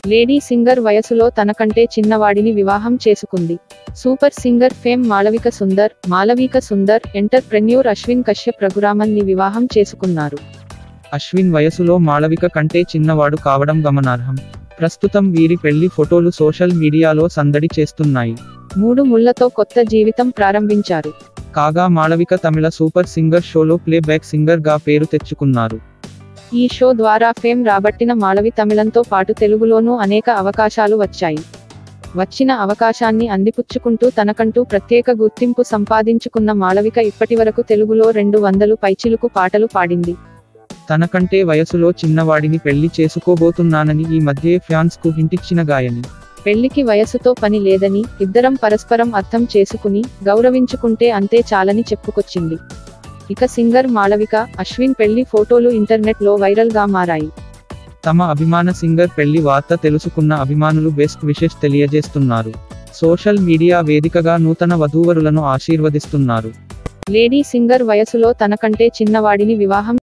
lady singer వయసులో తనకంటే చిన్నవాడిని వివాహం చేసుకుంది super singer fame Malavika Sundar Malavika Sundar entrepreneur Ashwin Kashyap Raghuraman ని వివాహం చేసుకున్నారు అశ్విన్ వయసులో మాళవిక కంటే చిన్నవాడు కావడం గమనార్హం ప్రస్తుతం వీరి పెళ్లి ఫోటోలు సోషల్ మీడియాలో సందడి చేస్తున్నాయి మూడు ముళ్లతో కొత్త జీవితం ప్రారంభించారు కాగా మాళవిక తమిళ సూపర్ సింగర్ షోలో ప్లే బ్యాక్ సింగర్ గా పేరు తెచ్చుకున్నారు ఈ షో ద్వారా ఫేమ్ రాబట్టిన మాళవి తమిళంతో పాటు తెలుగులోనూ అనేక అవకాశాలు వచ్చాయి వచ్చిన అవకాశాన్ని అందిపుచ్చుకుంటూ తనకంటూ ప్రత్యేక గుర్తింపు సంపాదించుకున్న మాళవిక ఇప్పటివరకు తెలుగులో రెండు వందలు పైచిలుకు పాటలు పాడింది తనకంటే వయసులో చిన్నవాడిని పెళ్లి చేసుకోబోతున్నానని ఈ మధ్యే ఫ్యాన్స్ కు హింటిచ్చిన గాయని పెళ్లికి వయసుతో పని లేదని ఇద్దరం పరస్పరం అర్థం చేసుకుని గౌరవించుకుంటే అంతే చాలని చెప్పుకొచ్చింది ఇక సింగర్ మాళవిక అశ్విన్ పెళ్లి ఫోటోలు ఇంటర్నెట్ లో వైరల్ గా మారాయి తమ అభిమాన సింగర్ పెళ్లి వార్త తెలుసుకున్న అభిమానులు బెస్ట్ విషెస్ తెలియజేస్తున్నారు సోషల్ మీడియా వేదికగా నూతన వధూవరులను ఆశీర్వదిస్తున్నారు లేడీ సింగర్ వయసులో తనకంటే చిన్నవాడిని వివాహం